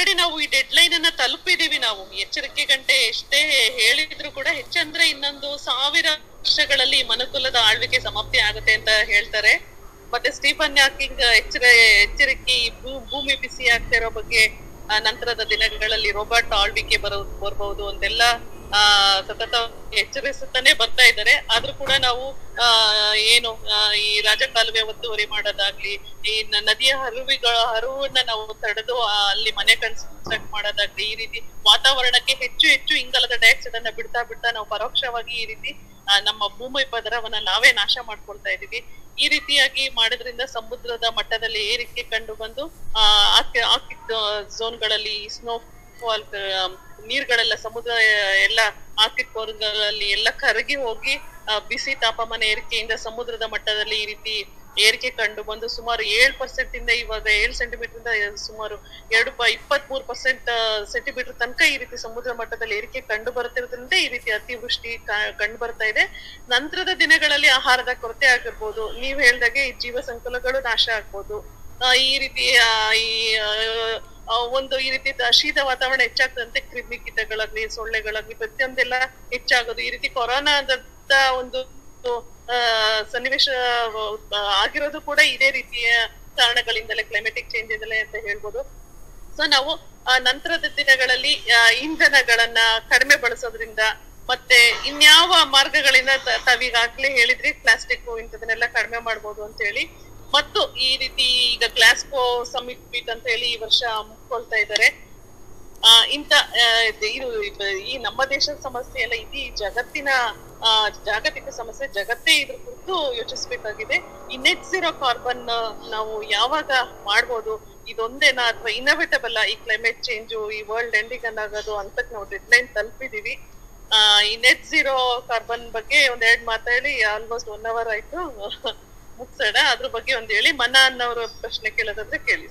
Already ನಾವು ಈ dead line ಅನ್ನ ತಲುಪಿದೀವಿ ನಾವು ಎಚ್ಚರಿಕೆ ಗಂಟೆ ಎಷ್ಟೇ ಹೇಳಿದ್ರು ಕೂಡ ಹೆಚ್ಚಂದ್ರೆ ಇನ್ನೊಂದು ಸಾವಿರ ವರ್ಷಗಳಲ್ಲಿ ಈ ಮನುಕುಲದ ಆಳ್ವಿಕೆ ಸಮಾಪ್ತಿ ಆಗುತ್ತೆ ಅಂತ ಹೇಳ್ತಾರೆ ಮತ್ತೆ ಸ್ಟೀಫನ್ ಯಾಕಿಂಗ್ ಎಚ್ಚರ ಎಚ್ಚರಿಕೆ ಈ ಭೂ- ಭೂಮಿ ಬಿಸಿ ಆಗ್ತಾ ಇರೋ ಬಗ್ಗೆ ಆ, ನಂತರದ ದಿನಗಳಲ್ಲಿ ರೋಬಾಟ್ ಆಳ್ವಿಕೆ ಬರೋ ಬರ್ಬಹುದು ಅಂತೆಲ್ಲ ಆ ಸತತ ಎಚ್ಚರಿಸುತ್ತಾನೆ ಬರ್ತಾ ಇದ್ದಾರೆ ಆದ್ರೂ ಕೂಡ ನಾವು ಆ ಏನು ಆ, ಈ ರಾಜಕಾಲುವೆ ಒತ್ತುವರಿ ಮಾಡೋದಾಗ್ಲಿ ಈ ನ- ನದಿಯ ಹರಿವುಗಳ ಹರಿವನ್ನ ನಾವು ತಡೆದು ಆ, ಅಲ್ಲಿ ಮನೆ ಕನ್ಸ್ಟ್ರಕ್ಟ್ ಮಾಡೋದಾಗ್ಲಿ ಈ ರೀತಿ ವಾತಾವರಣಕ್ಕೆ ಹೆಚ್ಚು ಹೆಚ್ಚು ಇಂಗಾಲದ ಡೈಆಕ್ಸೈಡ್ ಅನ್ನ ಬಿಡ್ತಾ ಬಿಡ್ತಾ ನಾವು ಪರೋಕ್ಷವಾಗಿ ಈ ರೀತಿ ಆ, ನಮ್ಮ ಭೂಮಿ ಪದರವನ್ನ ನಾವೇ ನಾಶ ಮಾಡ್ಕೊಳ್ತಾ ಇದೀವಿ ಈ ರೀತಿಯಾಗಿ ಮಾಡೋದ್ರಿಂದ ಸಮುದ್ರದ ಮಟ್ಟದಲ್ಲಿ ಏರಿಕೆ ಕಂಡು ಬಂದು ಆ ಆರ್ಕಿಕ್ ಝೋನ್ಗಳಲ್ಲಿ ಸ್ನೋ ಫಾಲ್ ನೀರ್ಗಳೆಲ್ಲ ಸಮುದ್ರ ಎಲ್ಲ ಆರ್ಕಿಕ್ ವರ್ಗಗಳಲ್ಲಿ ಎಲ್ಲ ಕರಗಿ ಹೋಗಿ ಆ, ಬಿಸಿ ತಾಪಮಾನ ಏರಿಕೆಯಿಂದ ಸಮುದ್ರದ ಮಟ್ಟದಲ್ಲಿ ಈ ರೀತಿ ಏರಿಕೆ ಕಂಡು ಬಂದು ಸುಮಾರು ಏಳ್ ಪರ್ಸೆಂಟ್ ಇಂದ ಇವಾಗ ಏಳು ಸೆಂಟಿಮೀಟರ್ ಇಂದ ಸುಮಾರು ಎರಡು ಪ ಇಪ್ಪತ್ತ್ ಮೂರು ಪರ್ಸೆಂಟ್ ಸೆಂಟಿಮೀಟರ್ ತನಕ ಈ ರೀತಿ ಸಮುದ್ರ ಮಟ್ಟದಲ್ಲಿ ಏರಿಕೆ ಕಂಡು ಬರುತ್ತಿರೋದ್ರಿಂದ ಈ ರೀತಿ ಅತಿವೃಷ್ಟಿ ಕ- ಕಂಡು ಬರ್ತಾ ಇದೆ ನಂತರದ ದಿನಗಳಲ್ಲಿ ಆಹಾರದ ಕೊರತೆ ಆಗಿರ್ಬೋದು ನೀವ್ ಹೇಳ್ದಾಗೆ ಈ ಜೀವ ಸಂಕುಲಗಳು ನಾಶ ಆಗ್ಬೋದು ಆ, ಈ ರೀತಿ ಆ, ಈ ಆ, ಆ, ಒಂದು ಈ ರೀತಿ ದ- ಶೀತ ವಾತಾವರಣ ಹೆಚ್ಚಾಗ್ತದಂತೆ ಕ್ರಿಮಿ ಕೀಟಗಳಾಗ್ಲಿ ಸೊಳ್ಳೆಗಳಾಗ್ಲಿ ಪ್ರತಿಯೊಂದೆಲ್ಲ ಹೆಚ್ಚಾಗೋದು ಈ ರೀತಿ ಕೊರೋನಾದಂತ ಒಂದು ಆ, ಸನ್ನಿವೇಶ ಆ, ಆಗಿರೋದು ಕೂಡ ಇದೇ ರೀತಿಯ ಕಾರಣಗಳಿಂದಲೇ ಕ್ಲೈಮೆಟಿಕ್ ಚೇಂಜ್ ಇಂದಲೇ ಅಂತ ಹೇಳ್ಬೋದು ಸೊ ನಾವು ಆ, ನಂತರದ ದಿನಗಳಲ್ಲಿ ಆ, ಇಂಧನಗಳನ್ನ ಕಡಿಮೆ ಬಳಸೋದ್ರಿಂದ ಮತ್ತೆ ಇನ್ಯಾವ ಮಾರ್ಗಗಳಿಂದ ತ- ತಾವೀಗಾಗ್ಲೇ ಹೇಳಿದ್ರಿ ಪ್ಲಾಸ್ಟಿಕ್ ಇಂಥದನ್ನೆಲ್ಲ ಕಡಿಮೆ ಮಾಡ್ಬೋದು ಅಂತ ಹೇಳಿ ಮತ್ತು ಈ ರೀತಿ ಈಗ ಗ್ಲಾಸ್ಕೋ ಸಮಿಟ್ ಮೀಟ್ ಅಂತ ಹೇಳಿ ಈ ವರ್ಷ ಹಮ್ಮಿಕೊಳ್ತಾ ಇದ್ದಾರೆ ಆ, ಇಂಥ ಆ, ಇದು ಇದು- ಇದು ಈ ನಮ್ಮ ದೇಶದ ಸಮಸ್ಯೆ ಅಲ್ಲ ಇಡೀ ಜಗತ್ತಿನ ಆ, ಜಾಗತಿಕ ಸಮಸ್ಯೆ ಜಗತ್ತೇ ಇದ್ರ ಕುರಿತು ಯೋಚಿಸ್ಬೇಕಾಗಿದೆ ಈ ನೆಟ್ ಝೀರೋ ಕಾರ್ಬನ್ ನಾವು ಯಾವಾಗ ಮಾಡ್ಬೋದು ಇದೊಂದೇನಾ ಅಥವಾ ಇನೋವೇಟಬಲ್ ಈ ಕ್ಲೈಮೇಟ್ ಚೇಂಜು ಈ ವರ್ಲ್ಡ್ ಎಂಡಿಂಗ್ ಅನ್ನಾಗೋದು ಅಂತಕ್ ನಾವು ಡೆಡ್ ಲೈನ್ ತಲುಪಿದೀವಿ ಆ, ಈ ನೆಟ್ ಝೀರೋ ಕಾರ್ಬನ್ ಬಗ್ಗೆ ಒಂದ್ ಎರಡ್ ಮಾತಾಡಿ ಆಲ್ಮೋಸ್ಟ್ ಒನ್ ಅವರ್ ಆಯ್ತು ಮುಗ್ಸೋಣ ಅದ್ರ ಬಗ್ಗೆ ಒಂದ್ ಹೇಳಿ ಮನ ಅನ್ನೋರು ಪ್ರಶ್ನೆ ಕೇಳೋದಾದ್ರೆ ಕೇಳಿ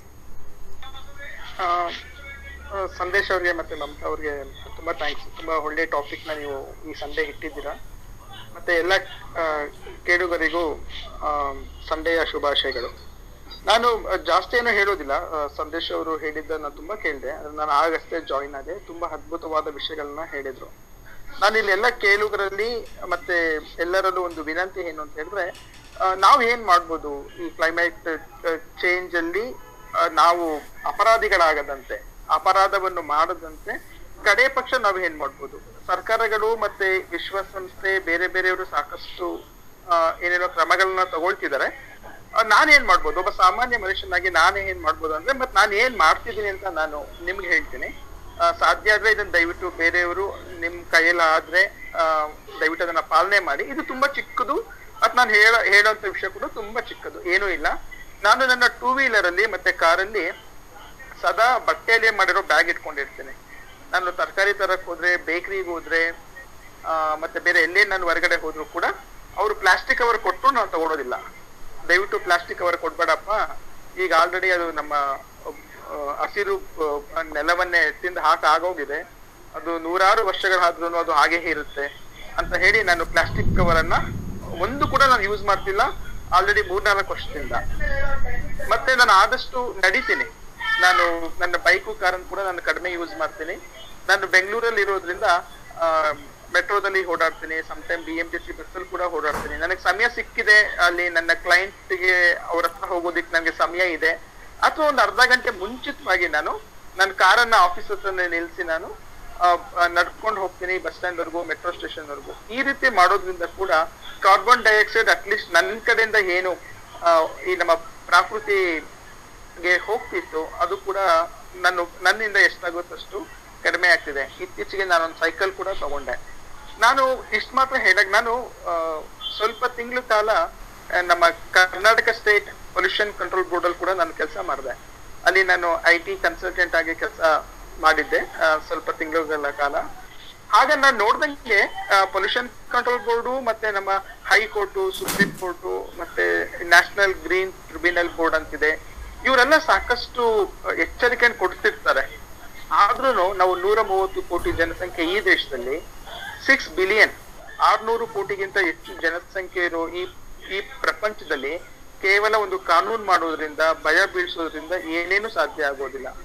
ಆ, ಆ, ಸಂದೇಶ್ ಅವ್ರಿಗೆ ಮತ್ತೆ ಮಮತಾ ಅವ್ರಿಗೆ ತುಂಬಾ ಥ್ಯಾಂಕ್ಸ್ ತುಂಬಾ ಒಳ್ಳೆ ಟಾಪಿಕ್ ನ ನೀವು ಈ ಸಂಡೇ ಇಟ್ಟಿದ್ದೀರಾ ಮತ್ತೆ ಎಲ್ಲ ಆ, ಕೇಳುಗರಿಗೂ ಆ, ಸಂಡೆಯ ಶುಭಾಶಯಗಳು ನಾನು ಆ, ಜಾಸ್ತಿ ಏನು ಹೇಳೋದಿಲ್ಲ ಆ, ಸಂದೇಶ್ ಅವರು ಹೇಳಿದ್ದ ನಾನು ತುಂಬಾ ಕೇಳಿದೆ ನಾನು ಆಗಷ್ಟೇ ಜಾಯಿನ್ ಆದೆ ತುಂಬಾ ಅದ್ಭುತವಾದ ವಿಷಯಗಳನ್ನ ಹೇಳಿದ್ರು ನಾನು ಇಲ್ಲಿ ಎಲ್ಲ ಕೇಳುಗರಲ್ಲಿ ಮತ್ತೆ ಎಲ್ಲರಲ್ಲೂ ಒಂದು ವಿನಂತಿ ಏನು ಅಂತ ಹೇಳಿದ್ರೆ ಆ, ನಾವು ಏನ್ ಮಾಡ್ಬೋದು ಈ ಕ್ಲೈಮೇಟ್ ಚೇಂಜ್ ಅಲ್ಲಿ ಆ, ನಾವು ಅಪರಾಧಿಗಳಾಗದಂತೆ ಅಪರಾಧವನ್ನು ಮಾಡದಂತೆ ಕಡೆ ಪಕ್ಷ ನಾವು ಏನ್ ಮಾಡ್ಬೋದು ಸರ್ಕಾರಗಳು ಮತ್ತೆ ವಿಶ್ವಸಂಸ್ಥೆ ಬೇರೆ ಬೇರೆಯವರು ಸಾಕಷ್ಟು ಆ, ಏನೇನೋ ಕ್ರಮಗಳನ್ನ ತಗೊಳ್ತಿದ್ದಾರೆ ಆ, ನಾನೇನ್ ಮಾಡ್ಬೋದು ಒಬ್ಬ ಸಾಮಾನ್ಯ ಮನುಷ್ಯನಾಗಿ ನಾನೇ ಏನ್ ಮಾಡ್ಬೋದು ಅಂದ್ರೆ ಮತ್ ನಾನು ಏನ್ ಮಾಡ್ತಿದ್ದೀನಿ ಅಂತ ನಾನು ನಿಮ್ಗೆ ಹೇಳ್ತೀನಿ ಆ, ಸಾಧ್ಯ ಆದ್ರೆ ಇದನ್ನ ದಯವಿಟ್ಟು ಬೇರೆಯವರು ನಿಮ್ ಕೈಯಲ್ಲಾದ್ರೆ ಆ, ದಯವಿಟ್ಟು ಅದನ್ನ ಪಾಲನೆ ಮಾಡಿ ಇದು ತುಂಬಾ ಚಿಕ್ಕದು ಅದ್ ನಾನು ಹೇಳ ಹೇಳೋಂತ ವಿಷಯ ಕೂಡ ತುಂಬಾ ಚಿಕ್ಕದು ಏನೂ ಇಲ್ಲ ನಾನು ನನ್ನ ಟೂ ವೀಲರ್ ಅಲ್ಲಿ ಮತ್ತೆ ಕಾರಲ್ಲಿ ಸದಾ ಬಟ್ಟೆಯಲ್ಲೇ ಮಾಡಿರೋ ಬ್ಯಾಗ್ ಇಟ್ಕೊಂಡಿರ್ತೇನೆ ನಾನು ತರಕಾರಿ ತರಕ್ ಹೋದ್ರೆ ಬೇಕರಿಗೆ ಹೋದ್ರೆ ಆ, ಮತ್ತೆ ಬೇರೆ ಎಲ್ಲೇ ನಾನು ಹೊರಗಡೆ ಹೋದ್ರು ಕೂಡ ಅವರು ಪ್ಲಾಸ್ಟಿಕ್ ಕವರ್ ಕೊಟ್ಟು ನಾವು ತಗೊಳೋದಿಲ್ಲ ದಯವಿಟ್ಟು ಪ್ಲಾಸ್ಟಿಕ್ ಕವರ್ ಕೊಡ್ಬೇಡಪ್ಪ ಈಗ ಆಲ್ರೆಡಿ ಅದು ನಮ್ಮ ಆ, ಹಸಿರು ಆ, ನೆಲವನ್ನೇ ತಿಂದು ಹಾಕ ಆಗೋಗಿದೆ ಅದು ನೂರಾರು ವರ್ಷಗಳಾದ್ರೂ ಅದು ಹಾಗೆ ಇರುತ್ತೆ ಅಂತ ಹೇಳಿ ನಾನು ಪ್ಲಾಸ್ಟಿಕ್ ಕವರ್ ಅನ್ನ ಒಂದು ಕೂಡ ನಾನು ಯೂಸ್ ಮಾಡ್ತಿಲ್ಲ ಆಲ್ರೆಡಿ ಮೂರ್ನಾಲ್ಕು ವರ್ಷದಿಂದ ಮತ್ತೆ ನಾನು ಆದಷ್ಟು ನಡಿತೀನಿ ನಾನು ನನ್ನ ಬೈಕು ಕಾರನ್ನು ಕೂಡ ನಾನು ಕಡಿಮೆ ಯೂಸ್ ಮಾಡ್ತೀನಿ ನಾನು ಬೆಂಗಳೂರಲ್ಲಿ ಇರೋದ್ರಿಂದ ಮೆಟ್ರೋದಲ್ಲಿ ಓಡಾಡ್ತೀನಿ time B M T C ಬಸ್ಸಲ್ಲಿ ಕೂಡ ಓಡಾಡ್ತೀನಿ ನನಗೆ ಸಮಯ ಸಿಕ್ಕಿದೆ ಅಲ್ಲಿ ನನ್ನ ಕ್ಲೈಂಟ್ಗೆ ಅವ್ರ ಹತ್ರ ಹೋಗೋದಿಕ್ಕೆ ನನಗೆ ಸಮಯ ಇದೆ ಅಥವಾ ಒಂದು ಅರ್ಧ ಗಂಟೆ ಮುಂಚಿತವಾಗಿ ನಾನು ನನ್ನ ಕಾರನ್ನ ಆಫೀಸ್ ಹತ್ರ ನಿಲ್ಲಿಸಿ ನಾನು ನಡ್ಕೊಂಡು ಹೋಗ್ತೀನಿ ಬಸ್ ಸ್ಟ್ಯಾಂಡ್ ವರ್ಗು ಮೆಟ್ರೋ ಸ್ಟೇಷನ್ ವರ್ಗು ಈ ರೀತಿ ಮಾಡೋದ್ರಿಂದ ಕೂಡ ಕಾರ್ಬನ್ ಡೈಆಕ್ಸೈಡ್ ಅಟ್ಲೀಸ್ಟ್ ನನ್ನ ಕಡೆಯಿಂದ ಏನು ಆ, ಈ ನಮ್ಮ ಪ್ರಾಕೃತಿಗೆ ಹೋಗ್ತಿತ್ತು ಅದು ಕೂಡ ನಾನು ನನ್ನಿಂದ ಎಷ್ಟಾಗುತ್ತಷ್ಟು ಕಡಿಮೆ ಆಗ್ತಿದೆ ಇತ್ತೀಚೆಗೆ ನಾನೊಂದು ಸೈಕಲ್ ಕೂಡ ತಗೊಂಡೆ ನಾನು ಇಷ್ಟು ಮಾತ್ರ ಹೇಳಕ್ ನಾನು ಆ, ಸ್ವಲ್ಪ ತಿಂಗಳ ಕಾಲ ಆ, ನಮ್ಮ Karnataka state pollution control board ಅಲ್ಲಿ ಕೂಡ ನಾನು ಕೆಲಸ ಮಾಡಿದೆ ಅಲ್ಲಿ ನಾನು ಐ ಟಿ ಕನ್ಸಲ್ಟೆಂಟ್ ಆಗಿ ಕೆಲಸ ಮಾಡಿದ್ದೆ ಆ, ಸ್ವಲ್ಪ ತಿಂಗಳುಗಳ ಕಾಲ ಆಗ ನಾನು ನೋಡ್ದಂಗೆ ಪೊಲ್ಯೂಷನ್ ಕಂಟ್ರೋಲ್ ಬೋರ್ಡು ಮತ್ತೆ ನಮ್ಮ ಹೈಕೋರ್ಟು ಸುಪ್ರೀಂ ಕೋರ್ಟು ಮತ್ತೆ ನ್ಯಾಷನಲ್ ಗ್ರೀನ್ ಟ್ರಿಬ್ಯುನಲ್ ಬೋರ್ಡ್ ಅಂತಿದೆ ಇವರೆಲ್ಲ ಸಾಕಷ್ಟು ಎಚ್ಚರಿಕೆಯನ್ನು ಕೊಡ್ತಿರ್ತಾರೆ ಆದ್ರೂ ನಾವು ನೂರ ಮೂವತ್ತು ಕೋಟಿ ಜನಸಂಖ್ಯೆ ಈ ದೇಶದಲ್ಲಿ ಸಿಕ್ಸ್ ಬಿಲಿಯನ್ ಆರ್ನೂರು ಕೋಟಿಗಿಂತ ಹೆಚ್ಚು ಜನಸಂಖ್ಯೆ ಇರೋ ಈ ಈ ಪ್ರಪಂಚದಲ್ಲಿ ಕೇವಲ ಒಂದು ಕಾನೂನು ಮಾಡೋದ್ರಿಂದ ಭಯ ಬೀಳ್ಸೋದ್ರಿಂದ ಏನೇನು ಸಾಧ್ಯ ಆಗೋದಿಲ್ಲ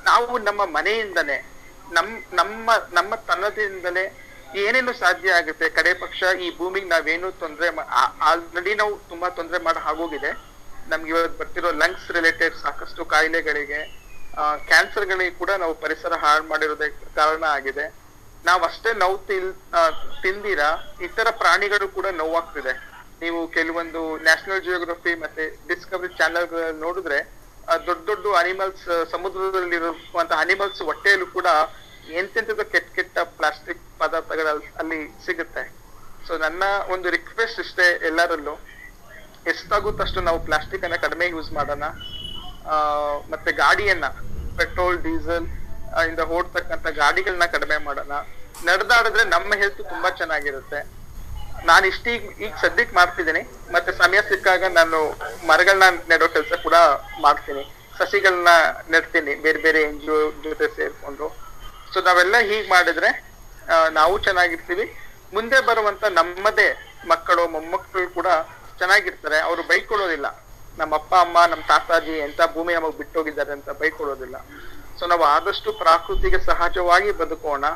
ನಾವು ನಮ್ಮ ಮನೆಯಿಂದಲೇ ನಮ್ ನಮ್ಮ ನಮ್ಮ ತನ್ನದಿಂದಲೇ ಏನೇನು ಸಾಧ್ಯ ಆಗುತ್ತೆ ಕಡೆ ಪಕ್ಷ ಈ ಭೂಮಿಗೆ ನಾವೇನು ತೊಂದ್ರೆ ಆಲ್ರೆಡಿ ನಾವು ತುಂಬಾ ತೊಂದರೆ ಮಾಡಿ ಆಗೋಗಿದೆ ನಮ್ಗೆ ಇವತ್ತು ಬರ್ತಿರೋ ಲಂಗ್ಸ್ ರಿಲೇಟೆಡ್ ಸಾಕಷ್ಟು ಕಾಯಿಲೆಗಳಿಗೆ ಕ್ಯಾನ್ಸರ್ಗಳಿಗೆ ಕೂಡ ನಾವು ಪರಿಸರ ಹಾಳು ಮಾಡಿರೋದಕ್ಕೆ ಕಾರಣ ಆಗಿದೆ ನಾವ್ ಅಷ್ಟೇ ನೋವು ತಿಲ್ ಆ, ತಿಂದಿರ ಇತರ ಪ್ರಾಣಿಗಳು ಕೂಡ ನೋವಾಗ್ತಿದೆ ನೀವು ಕೆಲವೊಂದು ನ್ಯಾಷನಲ್ ಜಿಯೋಗ್ರಫಿ ಮತ್ತೆ ಡಿಸ್ಕವರಿ ಚಾನೆಲ್ ನೋಡಿದ್ರೆ ಆ, ದೊಡ್ಡ ದೊಡ್ಡ ಅನಿಮಲ್ಸ್ ಸಮುದ್ರದಲ್ಲಿರುವಂತ ಅನಿಮಲ್ಸ್ ಹೊಟ್ಟೆಯಲ್ಲೂ ಕೂಡ ಎಂತೆಂತದ ಕೆಟ್ಟ ಕೆಟ್ಟ ಪ್ಲಾಸ್ಟಿಕ್ ಪದಾರ್ಥಗಳು ಅಲ್ಲಿ- ಅಲ್ಲಿ ಸಿಗುತ್ತೆ ಸೊ ನನ್ನ ಒಂದು ರಿಕ್ವೆಸ್ಟ್ ಇಷ್ಟೇ ಎಲ್ಲರಲ್ಲೂ ಎಷ್ಟಾಗುತ್ತಷ್ಟು ನಾವು ಪ್ಲಾಸ್ಟಿಕ್ ಅನ್ನ ಕಡಿಮೆ ಯೂಸ್ ಮಾಡೋಣ ಆ, ಮತ್ತೆ ಗಾಡಿಯನ್ನ ಪೆಟ್ರೋಲ್ ಡೀಸೆಲ್ ಇಂದ ಓಡ್ತಕ್ಕಂತ ಗಾಡಿಗಳನ್ನ ಕಡಿಮೆ ಮಾಡೋಣ ನಡೆದಾಡಿದ್ರೆ ನಮ್ಮ ಹೆಲ್ತ್ ತುಂಬಾ ಚೆನ್ನಾಗಿರುತ್ತೆ ನಾನು ಇಷ್ಟೀಗ ಈಗ ಸದ್ಯಕ್ಕೆ ಮಾಡ್ತಿದ್ದೀನಿ ಮತ್ತೆ ಸಮಯ ಸಿಕ್ಕಾಗ ನಾನು ಮರಗಳನ್ನ ನೆಡೋ ಕೆಲಸ ಕೂಡ ಮಾಡ್ತೀನಿ ಸಸಿಗಳನ್ನ ನೆಡ್ತೀನಿ ಬೇರೆ ಬೇರೆ ಎನ್ ಜಿ ಜೊತೆ ಸೇರ್ಕೊಂಡು ಸೊ ನಾವೆಲ್ಲ ಹೀಗ್ ಮಾಡಿದ್ರೆ ಆ, ನಾವು ಚೆನ್ನಾಗಿರ್ತೀವಿ ಮುಂದೆ ಬರುವಂತ ನಮ್ಮದೇ ಮಕ್ಕಳು ಮೊಮ್ಮಕ್ಕಳು ಕೂಡ ಚೆನ್ನಾಗಿರ್ತಾರೆ ಅವರು ಬೈಕೊಳ್ಳೋದಿಲ್ಲ ನಮ್ಮ ಅಪ್ಪ ಅಮ್ಮ ನಮ್ಮ ತಾತಾಜಿ ಎಂತ ಭೂಮಿ ನಮಗೆ ಬಿಟ್ಟೋಗಿದ್ದಾರೆ ಅಂತ ಬೈಕೊಳ್ಳೋದಿಲ್ಲ ಸೊ ನಾವು ಆದಷ್ಟು ಪ್ರಾಕೃತಿಗೆ ಸಹಜವಾಗಿ ಬದುಕೋಣ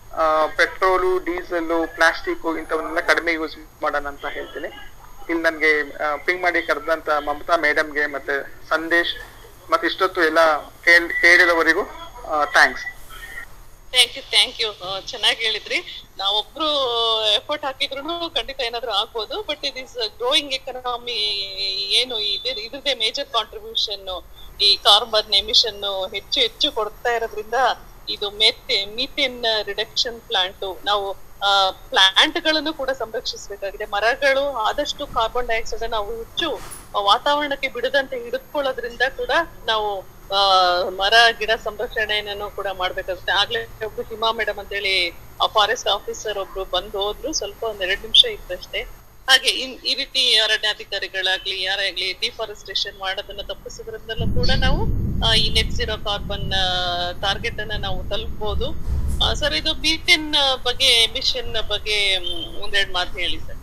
ಪೆಟ್ರೋಲು ಡೀಸೆಲ್ ಪ್ಲಾಸ್ಟಿಕ್ ಇಂಥವನ್ನೆಲ್ಲ ಕಡಿಮೆ ಯೂಸ್ ಮಾಡೋಣ ಅಂತ ಹೇಳ್ತೀನಿ ಇಲ್ಲಿ ನನ್ಗೆ ಪಿಂಗ್ ಮಾಡಿ ಕರೆದಂತ ಮಮತಾ ಮೇಡಮ್ಗೆ ಮತ್ತೆ ಸಂದೇಶ್ ಮತ್ತೆ ಇಷ್ಟೊತ್ತು ಎಲ್ಲ ಕೇಳ್ ಕೇಳಿದವರಿಗೂ thanks thank you thank you ಚೆನ್ನಾಗಿ ಹೇಳಿದ್ರಿ ನಾವೊಬ್ರು ಎಫರ್ಟ್ ಹಾಕಿದ್ರು ಖಂಡಿತ ಏನಾದ್ರೂ ಆಗ್ಬೋದು but it is growing economy ಏನು ಇದೆ ಇದ್ರದೇ ಮೇಜರ್ ಕಾಂಟ್ರಿಬ್ಯೂಷನ್ ಈ ಕಾರ್ಬನ್ ಎಮಿಷನ್ ಹೆಚ್ಚು ಹೆಚ್ಚು ಕೊಡ್ತಾ ಇರೋದ್ರಿಂದ ಇದು ಮೆತ್ತೆ ಮೀಥೇನ್ ರಿಡಕ್ಷನ್ ಪ್ಲಾಂಟ್ ನಾವು ಪ್ಲಾಂಟ್ ಗಳನ್ನು ಕೂಡ ಸಂರಕ್ಷಿಸಬೇಕಾಗಿದೆ ಮರಗಳು ಆದಷ್ಟು ಕಾರ್ಬನ್ ಡೈಆಕ್ಸೈಡ್ ನಾವು ಹೆಚ್ಚು ವಾತಾವರಣಕ್ಕೆ ಬಿಡದಂತೆ ಹಿಡಿದುಕೊಳ್ಳೋದ್ರಿಂದ ಕೂಡ ನಾವು ಆ, ಮರ ಗಿಡ ಸಂರಕ್ಷಣೆಯನ್ನು ಕೂಡ ಮಾಡ್ಬೇಕಾಗುತ್ತೆ ಆಗ್ಲೇ ಒಬ್ರು ಹಿಮಾ ಮೇಡಮ್ ಅಂತೇಳಿ ಆ ಫಾರೆಸ್ಟ್ ಆಫೀಸರ್ ಒಬ್ರು ಬಂದು ಹೋದ್ರು ಸ್ವಲ್ಪ ಒಂದ್ ಎರಡ್ ನಿಮಿಷ ಇತ್ತಷ್ಟೇ ಹಾಗೆ ಇನ್- ಈ ರೀತಿ ಅರಣ್ಯಾಧಿಕಾರಿಗಳಾಗ್ಲಿ ಯಾರೇ ಆಗ್ಲಿ ಡಿಫಾರೆಸ್ಟೇಷನ್ ಮಾಡೋದನ್ನ ತಪ್ಪಿಸೋದ್ರಿಂದಲೂ ಕೂಡ ನಾವು ಆ, ಈ ನೆಟ್ ಜೀರೋ ಕಾರ್ಬನ್ ಟಾರ್ಗೆಟ್ ಅನ್ನ ನಾವು ತಲುಪಬಹುದು ಸರ್ ಇದು ಮೀಥೇನ್ ಬಗ್ಗೆ ಎಮಿಷನ್ ಬಗ್ಗೆ ಮ್, ಒಂದೆರಡು ಮಾತು ಹೇಳಿ ಸರ್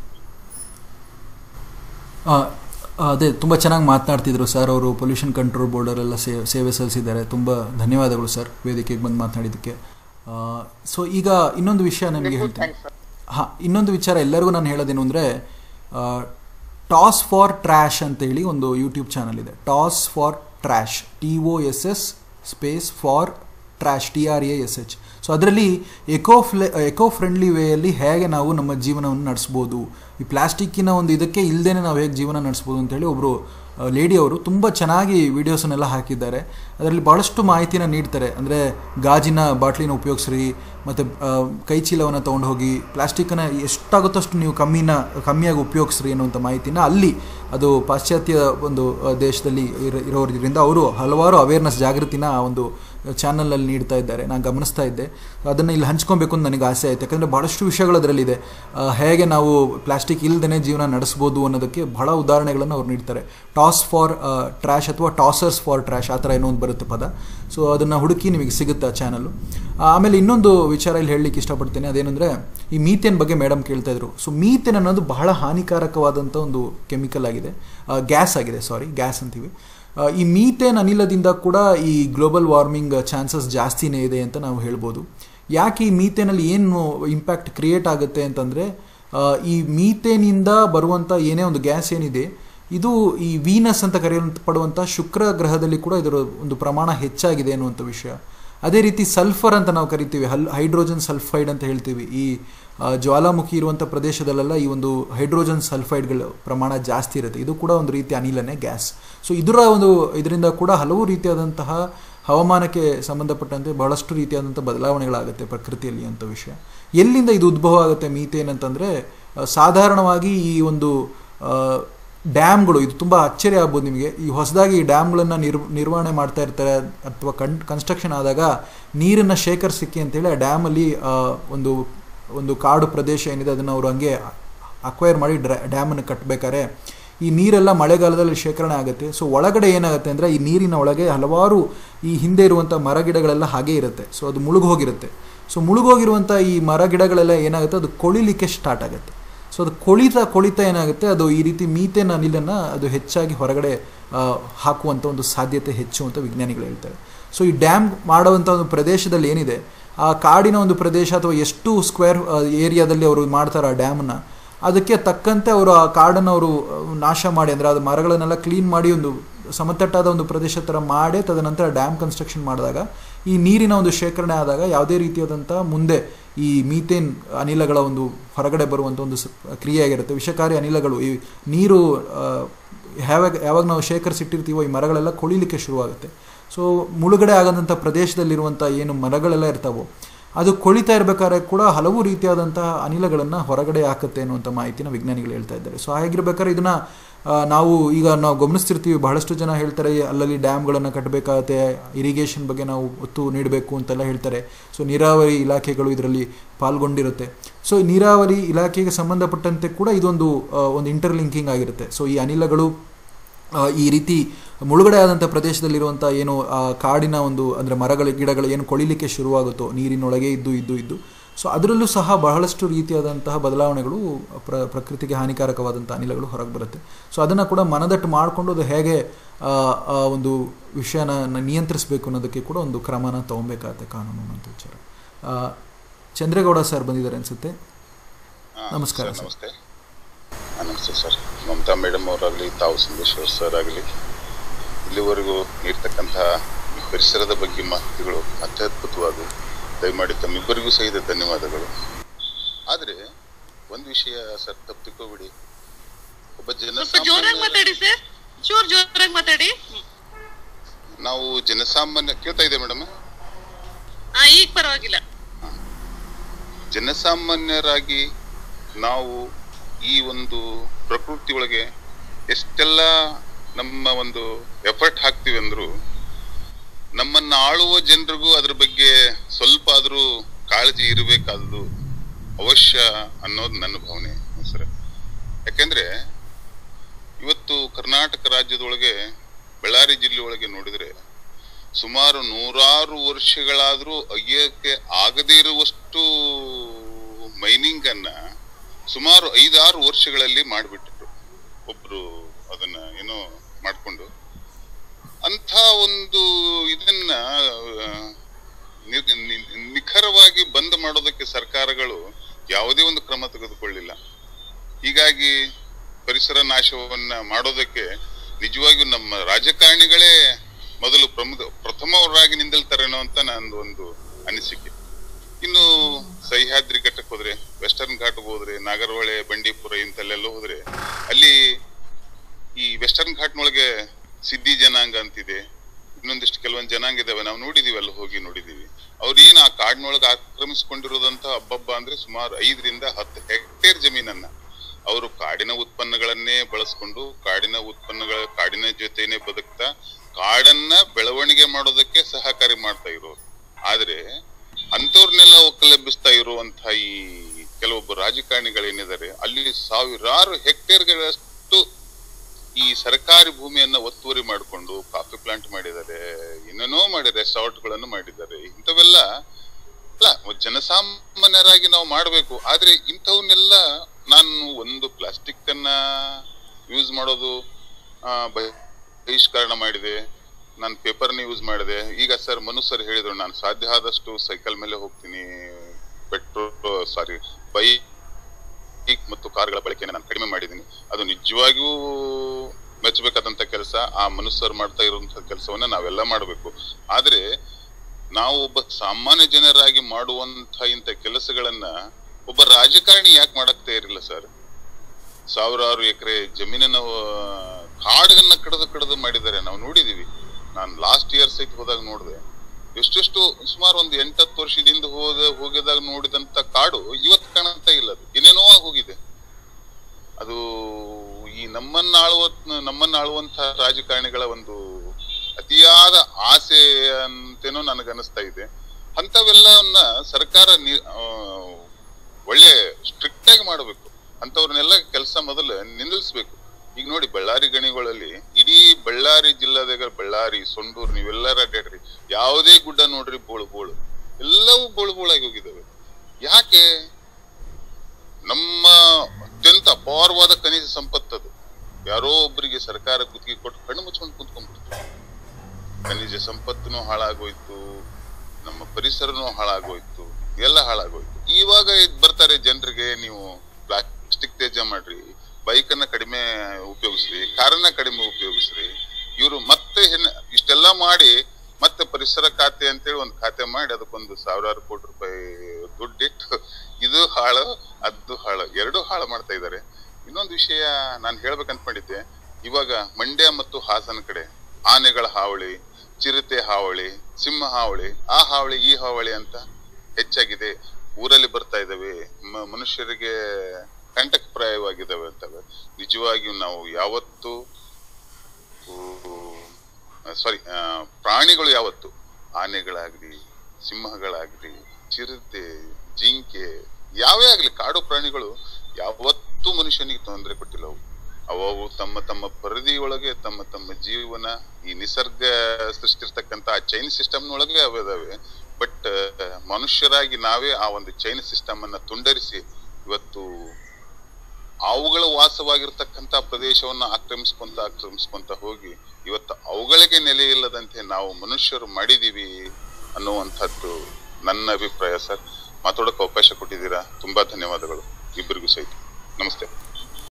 ಆ, ಅದೇ ತುಂಬ ಚೆನ್ನಾಗಿ ಮಾತನಾಡ್ತಿದ್ರು ಸರ್ ಅವರು ಪೊಲ್ಯೂಷನ್ ಕಂಟ್ರೋಲ್ ಬೋರ್ಡರೆಲ್ಲ ಸೇ ಸೇವೆ ಸಲ್ಲಿಸಿದ್ದಾರೆ ತುಂಬ ಧನ್ಯವಾದಗಳು ಸರ್ ವೇದಿಕೆಗೆ ಬಂದು ಮಾತನಾಡಿದ್ದಕ್ಕೆ ಸೊ ಈಗ ಇನ್ನೊಂದು ವಿಷಯ ನನಗೆ ಹೇಳ್ತೀನಿ ಥ್ಯಾಂಕ್ಸ್ ಸರ್ ಹಾಂ ಇನ್ನೊಂದು ವಿಚಾರ ಎಲ್ಲರಿಗೂ ನಾನು ಹೇಳೋದೇನು ಅಂದರೆ ಟಾಸ್ ಫಾರ್ ಟ್ರ್ಯಾಶ್ ಅಂತೇಳಿ ಒಂದು ಯೂಟ್ಯೂಬ್ ಚಾನಲ್ ಇದೆ toss for trash T O S S space for trash T R A S H so ಅದರಲ್ಲಿ ಎಕೋ ಫ್ಲೆ ಎಕೋ ಫ್ರೆಂಡ್ಲಿ ವೇಯಲ್ಲಿ ಹೇಗೆ ನಾವು ನಮ್ಮ ಜೀವನವನ್ನು ನಡೆಸ್ಬೋದು ಈ ಪ್ಲಾಸ್ಟಿಕ್ಕಿನ ಒಂದು ಇದಕ್ಕೆ ಇಲ್ಲದೇ ನಾವು ಹೇಗೆ ಜೀವನ ನಡೆಸ್ಬೋದು ಅಂತೇಳಿ ಒಬ್ಬರು ಲೇಡಿ ಅವರು ತುಂಬ ಚೆನ್ನಾಗಿ ವೀಡಿಯೋಸನ್ನೆಲ್ಲ ಹಾಕಿದ್ದಾರೆ ಅದರಲ್ಲಿ ಭಾಳಷ್ಟು ಮಾಹಿತಿನ ನೀಡ್ತಾರೆ ಅಂದರೆ ಗಾಜಿನ ಬಾಟ್ಲಿನ ಉಪಯೋಗಿಸ್ರಿ ಮತ್ತು ಕೈ ಚೀಲವನ್ನು ತೊಗೊಂಡು ಹೋಗಿ ಪ್ಲಾಸ್ಟಿಕ್ಕನ್ನು ಎಷ್ಟಾಗುತ್ತೋ ಅಷ್ಟು ನೀವು ಕಮ್ಮಿನ ಕಮ್ಮಿಯಾಗಿ ಉಪಯೋಗಿಸ್ರಿ ಅನ್ನುವಂಥ ಮಾಹಿತಿನ ಅಲ್ಲಿ ಅದು ಪಾಶ್ಚಾತ್ಯ ಒಂದು ಆ, ದೇಶದಲ್ಲಿ ಇರೋ ಇರೋದ್ರಿಂದ ಅವರು ಹಲವಾರು ಅವೇರ್ನೆಸ್ ಜಾಗೃತಿನ ಆ ಒಂದು ಚಾನಲಲ್ಲಿ ನೀಡ್ತಾ ಇದ್ದಾರೆ ನಾನು ಗಮನಿಸ್ತಾ ಇದ್ದೆ ಅದನ್ನು ಇಲ್ಲಿ ಹಂಚ್ಕೊಬೇಕು ಅಂತ ನನಗೆ ಆಸೆ ಆಯಿತು ಯಾಕಂದರೆ ಭಾಳಷ್ಟು ವಿಷಯಗಳು ಅದರಲ್ಲಿದೆ ಆ, ಹೇಗೆ ನಾವು ಪ್ಲಾಸ್ಟಿಕ್ ಇಲ್ಲದೇ ಜೀವನ ನಡೆಸ್ಬೋದು ಅನ್ನೋದಕ್ಕೆ ಬಹಳ ಉದಾಹರಣೆಗಳನ್ನು ಅವ್ರು ನೀಡ್ತಾರೆ ಟಾಸ್ ಫಾರ್ ಟ್ರ್ಯಾಶ್ ಅಥವಾ ಟಾಸರ್ಸ್ ಫಾರ್ ಟ್ರ್ಯಾಶ್ ಆ ಥರ ಏನೋ ಒಂದು ಬರುತ್ತೆ ಪದ ಸೊ ಅದನ್ನು ಹುಡುಕಿ ನಿಮಗೆ ಸಿಗುತ್ತೆ ಆ ಚಾನಲ್ಲು ಆಮೇಲೆ ಇನ್ನೊಂದು ವಿಚಾರ ಇಲ್ಲಿ ಹೇಳಲಿಕ್ಕೆ ಇಷ್ಟಪಡ್ತೇನೆ ಅದೇನೆಂದರೆ ಈ ಮೀಥೇನ್ ಬಗ್ಗೆ ಮೇಡಮ್ ಕೇಳ್ತಾ ಇದ್ರು ಸೊ ಮೀಥೇನ್ ಅನ್ನೋದು ಬಹಳ ಹಾನಿಕಾರಕವಾದಂಥ ಒಂದು ಕೆಮಿಕಲ್ ಆಗಿದೆ ಗ್ಯಾಸ್ ಆಗಿದೆ ಸಾರಿ ಗ್ಯಾಸ್ ಅಂತೀವಿ ಆ, ಈ ಮೀಥೇನ್ ಅನಿಲದಿಂದ ಕೂಡ ಈ ಗ್ಲೋಬಲ್ ವಾರ್ಮಿಂಗ್ ಚಾನ್ಸಸ್ ಜಾಸ್ತಿನೇ ಇದೆ ಅಂತ ನಾವು ಹೇಳ್ಬೋದು ಯಾಕೆ ಈ ಮೀಥೇನಲ್ಲಿ ಏನು ಇಂಪ್ಯಾಕ್ಟ್ ಕ್ರಿಯೇಟ್ ಆಗುತ್ತೆ ಅಂತಂದರೆ ಈ ಮೀಥೇನಿಂದ ಬರುವಂಥ ಏನೇ ಒಂದು ಗ್ಯಾಸ್ ಏನಿದೆ ಇದು ಈ ವೀನಸ್ ಅಂತ ಕರೆಯಲ್ಪಡುವಂಥ ಶುಕ್ರ ಗ್ರಹದಲ್ಲಿ ಕೂಡ ಇದರ ಒಂದು ಪ್ರಮಾಣ ಹೆಚ್ಚಾಗಿದೆ ಅನ್ನುವಂಥ ವಿಷಯ ಅದೇ ರೀತಿ ಸಲ್ಫರ್ ಅಂತ ನಾವು ಕರಿತೀವಿ ಹಲ್ ಹೈಡ್ರೋಜನ್ ಸಲ್ಫೈಡ್ ಅಂತ ಹೇಳ್ತೀವಿ ಈ ಆ, ಜ್ವಾಲಾಮುಖಿ ಇರುವಂಥ ಪ್ರದೇಶದಲ್ಲೆಲ್ಲ ಈ ಒಂದು ಹೈಡ್ರೋಜನ್ ಸಲ್ಫೈಡ್ಗಳ ಪ್ರಮಾಣ ಜಾಸ್ತಿ ಇರುತ್ತೆ ಇದು ಕೂಡ ಒಂದು ರೀತಿ ಅನಿಲನೇ ಗ್ಯಾಸ್ ಸೊ ಇದರ ಒಂದು ಇದರಿಂದ ಕೂಡ ಹಲವು ರೀತಿಯಾದಂತಹ ಹವಾಮಾನಕ್ಕೆ ಸಂಬಂಧಪಟ್ಟಂತೆ ಬಹಳಷ್ಟು ರೀತಿಯಾದಂಥ ಬದಲಾವಣೆಗಳಾಗುತ್ತೆ ಪ್ರಕೃತಿಯಲ್ಲಿ ಅಂತ ವಿಷಯ ಎಲ್ಲಿಂದ ಇದು ಉದ್ಭವ ಆಗುತ್ತೆ ಮೀಥೇನ್ ಅಂತಂದರೆ ಸಾಧಾರಣವಾಗಿ ಈ ಒಂದು ಆ, ಡ್ಯಾಮ್ಗಳು ಇದು ತುಂಬ ಅಚ್ಚರಿ ಆಗ್ಬೋದು ನಿಮಗೆ ಈ ಹೊಸದಾಗಿ ಈ ಡ್ಯಾಮ್ಗಳನ್ನು ನಿರ್ ನಿರ್ವಹಣೆ ಮಾಡ್ತಾ ಇರ್ತಾರೆ ಅಥವಾ ಕನ್ ಕನ್ಸ್ಟ್ರಕ್ಷನ್ ಆದಾಗ ನೀರನ್ನು ಶೇಖರಿಸಿಕ್ಕೆ ಅಂತೇಳಿ ಆ ಡ್ಯಾಮಲ್ಲಿ ಆ, ಒಂದು ಒಂದು ಕಾಡು ಪ್ರದೇಶ ಏನಿದೆ ಅದನ್ನು ಅವರು ಹಂಗೆ ಅಕ್ವೈರ್ ಮಾಡಿ ಡ್ರಾ ಡ್ಯಾಮನ್ನು ಕಟ್ಟಬೇಕಾದ್ರೆ ಈ ನೀರೆಲ್ಲ ಮಳೆಗಾಲದಲ್ಲಿ ಶೇಖರಣೆ ಆಗುತ್ತೆ ಸೊ ಒಳಗಡೆ ಏನಾಗುತ್ತೆ ಅಂದರೆ ಈ ನೀರಿನ ಒಳಗೆ ಹಲವಾರು ಈ ಹಿಂದೆ ಇರುವಂಥ ಮರಗಿಡಗಳೆಲ್ಲ ಹಾಗೆ ಇರುತ್ತೆ ಸೊ ಅದು ಮುಳುಗೋಗಿರುತ್ತೆ ಸೊ ಮುಳುಗೋಗಿರುವಂಥ ಈ ಮರ ಗಿಡಗಳೆಲ್ಲ ಏನಾಗುತ್ತೆ ಅದು ಕೊಳಿಲಿಕ್ಕೆ ಸ್ಟಾರ್ಟ್ ಆಗುತ್ತೆ ಸೊ ಅದು ಕೊಳಿತ ಕೊಳಿತ ಏನಾಗುತ್ತೆ ಅದು ಈ ರೀತಿ ಮೀಥೇನ್ ಅನಿಲನ್ನು ಅದು ಹೆಚ್ಚಾಗಿ ಹೊರಗಡೆ ಆ, ಹಾಕುವಂಥ ಒಂದು ಸಾಧ್ಯತೆ ಹೆಚ್ಚು ಅಂತ ವಿಜ್ಞಾನಿಗಳು ಹೇಳ್ತಾರೆ ಸೊ ಈ ಡ್ಯಾಮ್ ಮಾಡುವಂಥ ಒಂದು ಪ್ರದೇಶದಲ್ಲಿ ಏನಿದೆ ಆ ಕಾಡಿನ ಒಂದು ಪ್ರದೇಶ ಅಥವಾ ಎಷ್ಟು ಸ್ಕ್ವೇರ್ ಏರಿಯಾದಲ್ಲಿ ಅವರು ಮಾಡ್ತಾರೆ ಆ ಡ್ಯಾಮನ್ನು ಅದಕ್ಕೆ ತಕ್ಕಂತೆ ಅವರು ಆ ಕಾಡನ್ನು ಅವರು ನಾಶ ಮಾಡಿ ಅಂದರೆ ಅದು ಮರಗಳನ್ನೆಲ್ಲ ಕ್ಲೀನ್ ಮಾಡಿ ಒಂದು ಸಮತಟ್ಟಾದ ಒಂದು ಪ್ರದೇಶ ಥರ ಮಾಡಿ ತದನಂತರ ಡ್ಯಾಮ್ ಕನ್ಸ್ಟ್ರಕ್ಷನ್ ಮಾಡಿದಾಗ ಈ ನೀರಿನ ಒಂದು ಶೇಖರಣೆ ಆದಾಗ ಯಾವುದೇ ರೀತಿಯಾದಂಥ ಮುಂದೆ ಈ ಮೀಥೇನ್ ಅನಿಲಗಳ ಒಂದು ಹೊರಗಡೆ ಬರುವಂಥ ಒಂದು ಸ- ಕ್ರಿಯೆ ಆಗಿರುತ್ತೆ ವಿಷಕಾರಿ ಅನಿಲಗಳು ಈ ನೀರು ಆ, ಯಾವಾಗ ಯಾವಾಗ ನಾವು ಶೇಖರಿಸಿಟ್ಟಿರ್ತೀವೋ ಈ ಮರಗಳೆಲ್ಲ ಕೊಳಿಲಿಕ್ಕೆ ಶುರುವಾಗುತ್ತೆ ಸೊ ಮುಳುಗಡೆ ಆಗದಂಥ ಪ್ರದೇಶದಲ್ಲಿರುವಂಥ ಏನು ಮರಗಳೆಲ್ಲ ಇರ್ತಾವೋ ಅದು ಕೊಳಿತಾ ಇರಬೇಕಾದ್ರೆ ಕೂಡ ಹಲವು ರೀತಿಯಾದಂತಹ ಅನಿಲಗಳನ್ನು ಹೊರಗಡೆ ಹಾಕುತ್ತೆ ಅನ್ನುವಂಥ ಮಾಹಿತಿನ ವಿಜ್ಞಾನಿಗಳು ಹೇಳ್ತಾ ಇದ್ದಾರೆ ಸೊ ಹಾಗಿರ್ಬೇಕಾದ್ರೆ ಇದನ್ನ ಆ, ನಾವು ಈಗ ನಾವು ಗಮನಿಸ್ತಿರ್ತೀವಿ ಬಹಳಷ್ಟು ಜನ ಹೇಳ್ತಾರೆ ಅಲ್ಲಲ್ಲಿ ಡ್ಯಾಮ್ಗಳನ್ನು ಕಟ್ಟಬೇಕಾಗತ್ತೆ ಇರಿಗೇಷನ್ ಬಗ್ಗೆ ನಾವು ಒತ್ತು ನೀಡಬೇಕು ಅಂತೆಲ್ಲ ಹೇಳ್ತಾರೆ ಸೊ ನೀರಾವರಿ ಇಲಾಖೆಗಳು ಇದರಲ್ಲಿ ಪಾಲ್ಗೊಂಡಿರುತ್ತೆ ಸೊ ನೀರಾವರಿ ಇಲಾಖೆಗೆ ಸಂಬಂಧಪಟ್ಟಂತೆ ಕೂಡ ಇದೊಂದು ಆ, ಒಂದು ಇಂಟರ್ಲಿಂಕಿಂಗ್ ಆಗಿರುತ್ತೆ ಸೊ ಈ ಅನಿಲಗಳು ಆ, ಈ ರೀತಿ ಮುಳುಗಡೆ ಆದಂಥ ಪ್ರದೇಶದಲ್ಲಿರುವಂಥ ಏನು ಆ ಕಾಡಿನ ಒಂದು ಅಂದರೆ ಮರಗಳ ಗಿಡಗಳು ಏನು ಕೊಳಿಲಿಕ್ಕೆ ಶುರುವಾಗುತ್ತೋ ನೀರಿನೊಳಗೆ ಇದ್ದು ಇದ್ದು ಇದ್ದು ಸೊ ಅದರಲ್ಲೂ ಸಹ ಬಹಳಷ್ಟು ರೀತಿಯಾದಂತಹ ಬದಲಾವಣೆಗಳು ಪ್ರ ಪ್ರಕೃತಿಗೆ ಹಾನಿಕಾರಕವಾದಂಥ ಅನಿಲಗಳು ಹೊರಗೆ ಬರುತ್ತೆ ಸೊ ಅದನ್ನು ಕೂಡ ಮನದಟ್ಟು ಮಾಡಿಕೊಂಡು ಅದು ಹೇಗೆ ಆ, ಆ ಒಂದು ವಿಷಯನ ನ- ನಿಯಂತ್ರಿಸಬೇಕು ಅನ್ನೋದಕ್ಕೆ ಕೂಡ ಒಂದು ಕ್ರಮನ ತೊಗೊಬೇಕಾಗತ್ತೆ ಕಾನೂನು ಅನ್ನೋಂಥ ವಿಚಾರ ಆ, ಚಂದ್ರೇಗೌಡ ಸರ್ ಬಂದಿದ್ದಾರೆ ಅನಿಸುತ್ತೆ ಹಾ, ನಮಸ್ಕಾರ ಸರ್, ಸರ್. ನಮಸ್ತೆ ಹಾ, ನಮಸ್ತೆ ಸರ್ ಮಮತಾ ಮೇಡಮ್ ಅವರಾಗಲಿ ತಾವು ಸಂದೇಶ್ವರ್ ಸರ್ ಆಗಲಿ ಇಲ್ಲಿವರೆಗೂ ನೀಡ್ತಕ್ಕಂತಹ ಈ ಪರಿಸರದ ಬಗ್ಗೆ ಮಾಹಿತಿಗಳು ಅತ್ಯದ್ಭುತವಾದವು ದಯಮಾಡಿ ತಮ್ಮಿಬ್ಬರಿಗೂ ಸಹಿತ ಧನ್ಯವಾದಗಳು ಆದರೆ ಒಂದು ವಿಷಯ ಸರ್ ತಪ್ಪು ತಿಳ್ಕೊಬಿಡಿ ಒಬ್ಬ ಸ್ವಲ್ಪ ಜೋರಾಗಿ ಜನಸಾಮಾನ್ಯ ಮಾತಾಡಿ ಸರ್ ಚೂರ್ ಜೋರಾಗಿ ಮಾತಾಡಿ ಹ್ಮ್. ನಾವು ಜನಸಾಮಾನ್ಯ ಕೇಳ್ತಾ ಇದೆ ಮೇಡಮ್ ಆ ಈಗ ಪರವಾಗಿಲ್ಲ ಜನಸಾಮಾನ್ಯರಾಗಿ ನಾವು ಈ ಒಂದು ಪ್ರಕೃತಿ ಒಳಗೆ ಎಷ್ಟೆಲ್ಲ ನಮ್ಮ ಒಂದು ಎಫರ್ಟ್ ಹಾಕ್ತೀವಿ ಅಂದ್ರು ನಮ್ಮನ್ನ ಆಳುವ ಜನರಿಗೂ ಅದ್ರ ಬಗ್ಗೆ ಸ್ವಲ್ಪ ಆದ್ರೂ ಕಾಳಜಿ ಇರಬೇಕಾದ್ದು ಅವಶ್ಯ ಅನ್ನೋದು ನನ್ನ ಭಾವನೆ ಸರ್ ಯಾಕೆಂದ್ರೆ ಇವತ್ತು ಕರ್ನಾಟಕ ರಾಜ್ಯದೊಳಗೆ ಬಳ್ಳಾರಿ ಜಿಲ್ಲೆ ಒಳಗೆ ನೋಡಿದ್ರೆ ಸುಮಾರು ನೂರಾರು ವರ್ಷಗಳಾದ್ರೂ ಅಯ್ಯಕ್ಕೆ ಆಗದೇ ಇರುವಷ್ಟು ಮೈನಿಂಗ್ ಅನ್ನ ಸುಮಾರು ಐದಾರು ವರ್ಷಗಳಲ್ಲಿ ಮಾಡಿಬಿಟ್ಟಿದ್ರು ಒಬ್ರು ಅದನ್ನ ಏನೋ ಮಾಡ್ಕೊಂಡು ಅಂಥ ಒಂದು ಇದನ್ನ ಆ, ನಿ- ನಿ- ನಿಖರವಾಗಿ ಬಂದ್ ಮಾಡೋದಕ್ಕೆ ಸರ್ಕಾರಗಳು ಯಾವುದೇ ಒಂದು ಕ್ರಮ ತೆಗೆದುಕೊಳ್ಳಿಲ್ಲ ಹೀಗಾಗಿ ಪರಿಸರ ನಾಶವನ್ನ ಮಾಡೋದಕ್ಕೆ ನಿಜವಾಗಿಯೂ ನಮ್ಮ ರಾಜಕಾರಣಿಗಳೇ ಮೊದಲು ಪ್ರಮುಖ ಪ್ರಥಮವರಾಗಿ ನಿಂದಿಲ್ತಾರೇನೋ ಅಂತ ನಂದು ಒಂದು ಅನಿಸಿಕೆ ಇನ್ನು ಸಹ್ಯಾದ್ರಿ ಘಟ್ಟಕ್ಕೆ ಹೋದ್ರೆ ವೆಸ್ಟರ್ನ್ ಘಾಟ್ ಹೋದ್ರೆ ನಾಗರಹೊಳೆ ಬಂಡೀಪುರ ಇಂತಲ್ಲೆಲ್ಲ ಹೋದ್ರೆ ಅಲ್ಲಿ ಈ ವೆಸ್ಟರ್ನ್ ಘಾಟ್ನೊಳಗೆ ಸಿದ್ಧಿ ಜನಾಂಗ ಅಂತಿದೆ ಇನ್ನೊಂದಿಷ್ಟು ಕೆಲವೊಂದು ಜನಾಂಗ ಇದಾವೆ ನಾವು ನೋಡಿದೀವಿ ಅಲ್ಲಿ ಹೋಗಿ ನೋಡಿದೀವಿ ಅವ್ರು ಏನ್ ಆ ಕಾಡಿನೊಳಗೆ ಆಕ್ರಮಿಸಿಕೊಂಡಿರೋದಂತ ಹಬ್ಬಬ್ಬ ಅಂದ್ರೆ ಸುಮಾರು ಐದರಿಂದ ಹತ್ತು ಹೆಕ್ಟೇರ್ ಜಮೀನನ್ನ ಅವರು ಕಾಡಿನ ಉತ್ಪನ್ನಗಳನ್ನೇ ಬಳಸ್ಕೊಂಡು ಕಾಡಿನ ಉತ್ಪನ್ನಗಳ ಕಾಡಿನ ಜೊತೆನೆ ಬದುಕ್ತಾ ಕಾಡನ್ನ ಬೆಳವಣಿಗೆ ಮಾಡೋದಕ್ಕೆ ಸಹಕಾರಿ ಮಾಡ್ತಾ ಇರೋರು ಆದ್ರೆ ಅಂತವ್ರನ್ನೆಲ್ಲ ಒಕ್ಕಲೆಬ್ಬಿಸ್ತಾ ಇರುವಂತ ಈ ಕೆಲವೊಬ್ಬ ರಾಜಕಾರಣಿಗಳೇನಿದ್ದಾರೆ ಅಲ್ಲಿ ಸಾವಿರಾರು ಹೆಕ್ಟೇರ್ಗಳಷ್ಟು ಈ ಸರ್ಕಾರಿ ಭೂಮಿಯನ್ನ ಒತ್ತುವರಿ ಮಾಡಿಕೊಂಡು ಕಾಫಿ ಪ್ಲಾಂಟ್ ಮಾಡಿದ್ದಾರೆ ಏನೇನೋ ಮಾಡಿ ರೆಸಾರ್ಟ್ ಗಳನ್ನು ಮಾಡಿದ್ದಾರೆ ಇಂಥವೆಲ್ಲ ಅಲ್ಲ ಜನಸಾಮಾನ್ಯರಾಗಿ ನಾವು ಮಾಡಬೇಕು ಆದ್ರೆ ಇಂಥವನ್ನೆಲ್ಲ ನಾನು ಒಂದು ಪ್ಲಾಸ್ಟಿಕ್ ಅನ್ನ ಯೂಸ್ ಮಾಡೋದು ಆ, ಬಹಿಷ್ಕರಣ ಮಾಡಿದೆ ನಾನು ಪೇಪರ್ನ ಯೂಸ್ ಮಾಡಿದೆ ಈಗ ಸರ್ ಮನು ಸರ್ ಹೇಳಿದ್ರು ನಾನು ಸಾಧ್ಯ ಆದಷ್ಟು ಸೈಕಲ್ ಮೇಲೆ ಹೋಗ್ತೀನಿ ಪೆಟ್ರೋಲ್ ಸಾರಿ ಬೈಕ್ ಮತ್ತು ಕಾರ್ಗಳ ಬಳಕೆಯನ್ನು ನಾನು ಕಡಿಮೆ ಮಾಡಿದ್ದೀನಿ ಅದು ನಿಜವಾಗಿಯೂ ಮೆಚ್ಚಬೇಕಾದಂತ ಕೆಲಸ ಆ ಮನುಷ್ಯರು ಮಾಡ್ತಾ ಇರುವಂತಹ ಕೆಲಸವನ್ನ ನಾವೆಲ್ಲ ಮಾಡಬೇಕು ಆದ್ರೆ ನಾವು ಒಬ್ಬ ಸಾಮಾನ್ಯ ಜನರಾಗಿ ಮಾಡುವಂತ ಇಂಥ ಕೆಲಸಗಳನ್ನ ಒಬ್ಬ ರಾಜಕಾರಣಿ ಯಾಕೆ ಮಾಡಕ್ ತಯಾರಿಲ್ಲ ಸರ್ ಸಾವಿರಾರು ಎಕರೆ ಜಮೀನನ್ನ ಆ, ಕಾಡನ್ನ ಕಡದು ಕಡದು ಮಾಡಿದ್ದಾರೆ ನಾವು ನೋಡಿದೀವಿ ನಾನು ಲಾಸ್ಟ್ ಇಯರ್ ಸಹಿತ ಹೋದಾಗ ನೋಡಿದೆ ಎಷ್ಟೆಷ್ಟು ಸುಮಾರು ಒಂದು ಎಂಟತ್ತು ವರ್ಷದಿಂದ ಹೋದ ಹೋಗಿದಾಗ ನೋಡಿದಂತ ಕಾಡು ಇವತ್ತು ಕಾಣಂತ ಇಲ್ಲ ಅದು ಏನೇನೋ ಆಗಿ ಹೋಗಿದೆ ಅದು ಈ ನಮ್ಮನ್ನ ಆಳುವ ನಮ್ಮನ್ನ ಆಳುವಂತ ರಾಜಕಾರಣಿಗಳ ಒಂದು ಅತಿಯಾದ ಆಸೆ ಅಂತೇನೋ ನನಗನ್ನಿಸ್ತಾ ಇದೆ ಅಂತವೆಲ್ಲವನ್ನ ಸರ್ಕಾರ ನಿ- ಆ, ಒಳ್ಳೆ ಸ್ಟ್ರಿಕ್ಟ್ ಆಗಿ ಮಾಡಬೇಕು ಅಂತವ್ರನ್ನೆಲ್ಲ ಕೆಲಸ ಮೊದಲು ನಿಲ್ಲಿಸ್ಬೇಕು ಈಗ ನೋಡಿ ಬಳ್ಳಾರಿ ಗಣಿಗಳಲ್ಲಿ ಇಡೀ ಬಳ್ಳಾರಿ ಜಿಲ್ಲಾದಾಗ ಬಳ್ಳಾರಿ ಸೊಂಡೂರು ನೀವೆಲ್ಲರ ಅಡ್ಡಾಡ್ರಿ ಯಾವುದೇ ಗುಡ್ಡ ನೋಡ್ರಿ ಬೋಳು ಬೋಳು ಎಲ್ಲವೂ ಬೋಳು ಬೋಳಾಗಿ ಹೋಗಿದ್ದಾವೆ ಯಾಕೆ ನಮ್ಮ ಅತ್ಯಂತ ಅಪಾರವಾದ ಖನಿಜ ಸಂಪತ್ತದು ಯಾರೋ ಒಬ್ಬರಿಗೆ ಸರ್ಕಾರ ಗುತ್ತಿಗೆ ಕೊಟ್ಟು ಕಣ್ಣು ಮುಚ್ಕೊಂಡು ಕೂತ್ಕೊಂಡ್ಬಿಡ್ತಾರೆ ಖನಿಜ ಸಂಪತ್ತುನು ಹಾಳಾಗೋಯ್ತು ನಮ್ಮ ಪರಿಸರನೂ ಹಾಳಾಗೋಯ್ತು ಎಲ್ಲ ಹಾಳಾಗೋಯ್ತು ಇವಾಗ ಇದ್ ಬರ್ತಾರೆ ಜನರಿಗೆ ನೀವು ಪ್ಲಾಸ್ಟಿಕ್ ತ್ಯಾಜ್ಯ ಮಾಡ್ರಿ ಬೈಕ್ ಅನ್ನ ಕಡಿಮೆ ಉಪಯೋಗಿಸ್ರಿ ಕಾರನ್ನ ಕಡಿಮೆ ಉಪಯೋಗಿಸ್ರಿ ಇವರು ಮತ್ತೆ ಹೆನ್- ಇಷ್ಟೆಲ್ಲ ಮಾಡಿ ಮತ್ತೆ ಪರಿಸರ ಖಾತೆ ಅಂತೇಳಿ ಒಂದು ಖಾತೆ ಮಾಡಿ ಅದಕ್ಕೊಂದು ಸಾವಿರಾರು ಕೋಟಿ ರೂಪಾಯಿ ದುಡ್ಡಿಟ್ಟು ಇದು ಹಾಳು ಅದು ಹಾಳು ಎರಡು ಹಾಳು ಮಾಡ್ತಾ ಇದ್ದಾರೆ ಇನ್ನೊಂದು ವಿಷಯ ನಾನು ಹೇಳ್ಬೇಕಂತ ಮಾಡಿದ್ದೆ ಇವಾಗ ಮಂಡ್ಯ ಮತ್ತು ಹಾಸನ ಕಡೆ ಆನೆಗಳ ಹಾವಳಿ ಚಿರತೆ ಹಾವಳಿ ಸಿಂಹ ಹಾವಳಿ ಆ ಹಾವಳಿ ಈ ಹಾವಳಿ ಅಂತ ಹೆಚ್ಚಾಗಿದೆ ಊರಲ್ಲಿ ಬರ್ತಾ ಇದ್ದಾವೆ ಮ- ಮನುಷ್ಯರಿಗೆ ಕಂಟಕಪ್ರಾಯವಾಗಿದ್ದಾವೆ ಅಂತವೆ ನಿಜವಾಗಿಯೂ ನಾವು ಯಾವತ್ತು ಸಾರಿ ಪ್ರಾಣಿಗಳು ಯಾವತ್ತು ಆನೆಗಳಾಗ್ಲಿ ಸಿಂಹಗಳಾಗ್ಲಿ ಚಿರತೆ ಜಿಂಕೆ ಯಾವೇ ಆಗ್ಲಿ ಕಾಡು ಪ್ರಾಣಿಗಳು ಯಾವತ್ತೂ ಮನುಷ್ಯನಿಗೆ ತೊಂದರೆ ಕೊಟ್ಟಿಲ್ಲ ಅವು ಅವು ತಮ್ಮ ತಮ್ಮ ಪರಿಧಿಯೊಳಗೆ ತಮ್ಮ ತಮ್ಮ ಜೀವನ ಈ ನಿಸರ್ಗ ಸೃಷ್ಟಿರ್ತಕ್ಕಂತ ಆ ಚೈನ್ ಸಿಸ್ಟಮ್ ಒಳಗೆ ಅವು ಇದಾವೆ ಬಟ್ ಮನುಷ್ಯರಾಗಿ ನಾವೇ ಆ ಒಂದು ಚೈನ್ ಸಿಸ್ಟಮ್ ಅನ್ನ ತುಂಡರಿಸಿ ಇವತ್ತು ಅವುಗಳ ವಾಸವಾಗಿರ್ತಕ್ಕಂತ ಪ್ರದೇಶವನ್ನ ಆಕ್ರಮಿಸ್ಕೊಂತ ಆಕ್ರಮಿಸ್ಕೊಂತ ಹೋಗಿ ಇವತ್ತು ಅವುಗಳಿಗೆ ನೆಲೆ ಇಲ್ಲದಂತೆ ನಾವು ಮನುಷ್ಯರು ಮಾಡಿದೀವಿ ಅನ್ನುವಂಥದ್ದು ನನ್ನ ಅಭಿಪ್ರಾಯ ಸರ್ ಮಾತಾಡೋಕೆ ಅವಕಾಶ ಕೊಟ್ಟಿದ್ದೀರಾ ತುಂಬಾ ಧನ್ಯವಾದಗಳು ಇಬ್ಬರಿಗೂ ಸಹಿತ ನಮಸ್ತೆ